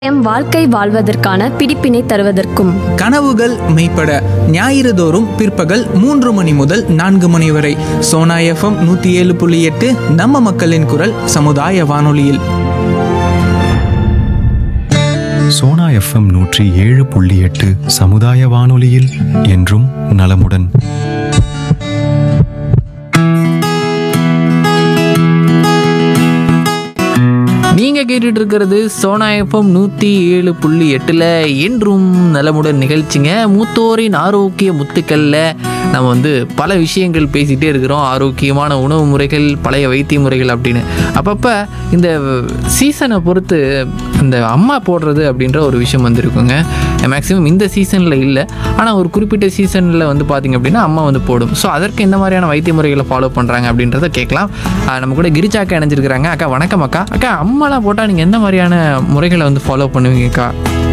M வாழ்க்கை வாழ்வதற்கான பிடிப்பினை தருவதற்கும் கனவுகள் மெய்ப்பட ஞாயிறு தோறும் பிற்பகல் மூன்று மணி முதல் நான்கு மணி வரை சோனா எஃப்எம் நூற்றி ஏழு புள்ளி எட்டு நம்ம மக்களின் குரல் சமுதாய வானொலியில் சோனா எஃப்எம் நூற்றி ஏழு புள்ளி எட்டு சமுதாய வானொலியில் என்றும் நலமுடன் நீங்கள் கேட்டுட்டு இருக்கிறது சோனா எஃப்எம் நூற்றி ஏழு புள்ளி எட்டில் என்றும் நலமுடன் நிகழ்ச்சிங்க மூத்தோரின் ஆரோக்கிய முத்துக்களில் நம்ம வந்து பல விஷயங்கள் பேசிகிட்டே இருக்கிறோம் ஆரோக்கியமான உணவு முறைகள் பழைய வைத்திய முறைகள் அப்படின்னு அப்பப்போ இந்த சீசனை பொறுத்து இந்த அம்மா போடுறது அப்படின்ற ஒரு விஷயம் வந்திருக்குங்க மேக்ஸிமம் இந்த சீசனில் இல்லை ஆனால் ஒரு குறிப்பிட்ட சீசனில் வந்து பார்த்திங்க அப்படின்னா அம்மா வந்து போடும் ஸோ அதற்கு எந்த மாதிரியான வைத்திய முறைகளை ஃபாலோ பண்ணுறாங்க அப்படின்றத கேட்கலாம் ஆஹ் நம்ம கூட கிரிஜா அக்கா இணைஞ்சிருக்கிறாங்க அக்கா வணக்கம் அக்கா அக்கா அம்மாலாம் போட்டால் நீங்கள் எந்த மாதிரியான முறைகளை வந்து ஃபாலோ பண்ணுவீங்கக்கா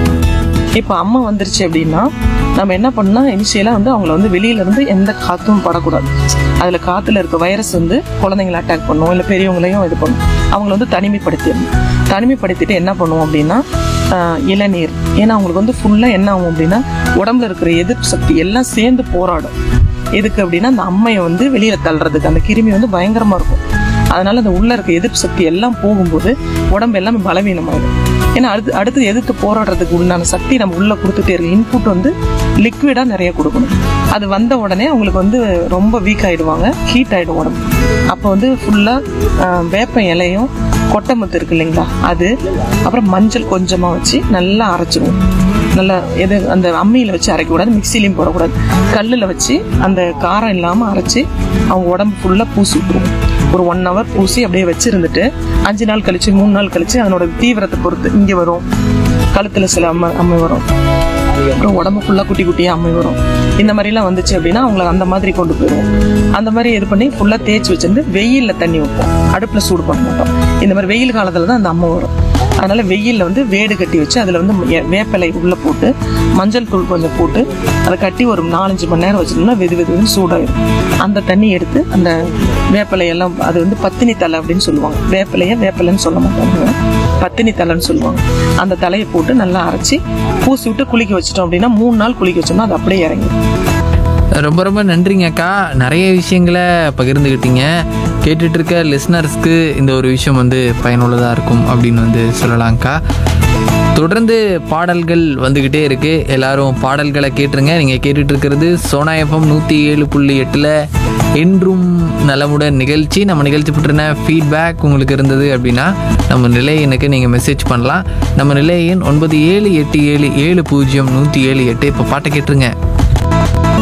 இப்போ அம்மா வந்துருச்சு அப்படின்னா நம்ம என்ன பண்ணா இனிஷியலா வந்து அவங்கள வந்து வெளியில இருந்து எந்த காத்தும் படக்கூடாது அதுல காத்துல இருக்க வைரஸ் வந்து குழந்தைங்களை அட்டாக் பண்ணும் இல்ல பெரியவங்களையும் இது பண்ணும் அவங்கள வந்து தனிமைப்படுத்திடணும் தனிமைப்படுத்திட்டு என்ன பண்ணுவோம் அப்படின்னா ஆஹ், இளநீர் ஏன்னா அவங்களுக்கு வந்து ஃபுல்லா என்ன ஆகும் அப்படின்னா உடம்புல இருக்கிற எதிர்ப்பு சக்தி எல்லாம் சேர்ந்து போராடும் எதுக்கு அப்படின்னா அந்த அம்மையை வந்து வெளியில தள்ளுறதுக்கு அந்த கிருமி வந்து பயங்கரமா இருக்கும் அதனால அந்த உள்ள இருக்க எதிர்ப்பு சக்தி எல்லாம் போகும்போது உடம்பு எல்லாமே பலவீனமாயிடும் ஏன்னா அடுத்து அடுத்து எதிர்த்து போராடுறதுக்கு உண்டான சக்தி நம்ம உள்ள கொடுத்துட்டே இருக்கு இன்புட் வந்து லிக்விடா நிறைய கொடுக்கணும் அது வந்த உடனே அவங்களுக்கு வந்து ரொம்ப வீக் ஆயிடுவாங்க ஹீட் ஆயிடும் உடம்பு அப்போ வந்து ஃபுல்லா வேப்ப இலையும் கொட்டைமுத்து இருக்கு இல்லைங்களா அது அப்புறம் மஞ்சள் கொஞ்சமா வச்சு நல்லா அரைச்சிடுவோம் நல்லா எது அந்த அம்மியில வச்சு அரைக்க கூடாது மிக்சிலையும் போடக்கூடாது கல்லுல வச்சு அந்த காரம் இல்லாம அரைச்சு அவங்க உடம்பு ஃபுல்லா பூசி விட்டுருவோம் ஒரு ஒன் ஹவர் பூசி அப்படியே வச்சிருந்துட்டு அஞ்சு நாள் கழிச்சு மூணு நாள் கழிச்சு அதனோட தீவிரத்தை பொறுத்து இங்க வரும் கழுத்துல சில அம்மை அம்மை வரும் அப்புறம் உடம்பு ஃபுல்லா குட்டி குட்டியா அம்மை வரும் இந்த மாதிரி எல்லாம் வந்துச்சு அப்படின்னா அவங்கள அந்த மாதிரி கொண்டு போயிடுவோம் அந்த மாதிரி இது பண்ணி ஃபுல்லா தேய்ச்சி வச்சிருந்து வெயில்ல தண்ணி வைப்போம் அடுப்புல சூடு பண்ண மாட்டோம் இந்த மாதிரி வெயில் காலத்துல தான் அந்த அம்மை வரும் அதனால வெயில்ல வந்து வேடு கட்டி வச்சு அதுல வந்து எ- வேப்பிலை உள்ள போட்டு மஞ்சள் தூள் கொஞ்சம் போட்டு அதை கட்டி ஒரு நாலஞ்சு மணி நேரம் வச்சிருந்தோம்னா வெது வெதுன்னு சூடாயிடும் அந்த தண்ணி எடுத்து அந்த வேப்பிலை எல்லாம் அது வந்து பத்தினி தலை அப்படின்னு சொல்லுவாங்க வேப்பிலைய வேப்பிலைன்னு சொல்ல மாட்டாங்க பத்தினி தலைன்னு சொல்லுவாங்க அந்த தலையை போட்டு நல்லா அரைச்சி பூசி விட்டு குளிக்க வச்சிட்டோம் அப்படின்னா மூணு நாள் குளிக்க வச்சோம்னா அது அப்படியே இறங்கி ரொம்ப ரொம்ப நன்றிங்க அக்கா நிறைய விஷயங்களை பகிர்ந்துக்கிட்டீங்க கேட்டுட்டு இருக்க லிஸ்னர்ஸ்க்கு இந்த ஒரு விஷயம் வந்து பயனுள்ளதாக இருக்கும் அப்படின்னு வந்து சொல்லலாம்க்கா தொடர்ந்து பாடல்கள் வந்துக்கிட்டே இருக்கு எல்லாரும் பாடல்களை கேட்டுருங்க நீங்கள் கேட்டுட்டு இருக்கிறது சோனா எஃப்எம் நூற்றி ஏழு புள்ளி எட்டில் என்றும் நலமுடன் நிகழ்ச்சி நம்ம நிகழ்ச்சி பற்றின ஃபீட்பேக் உங்களுக்கு இருந்தது அப்படின்னா நம்ம நிலையனுக்கு நீங்கள் மெசேஜ் பண்ணலாம் நம்ம நிலையின் ஒன்பது ஏழு எட்டு ஏழு ஏழு பூஜ்ஜியம் நூற்றி ஏழு எட்டு இப்போ பாட்டை கேட்டுருங்க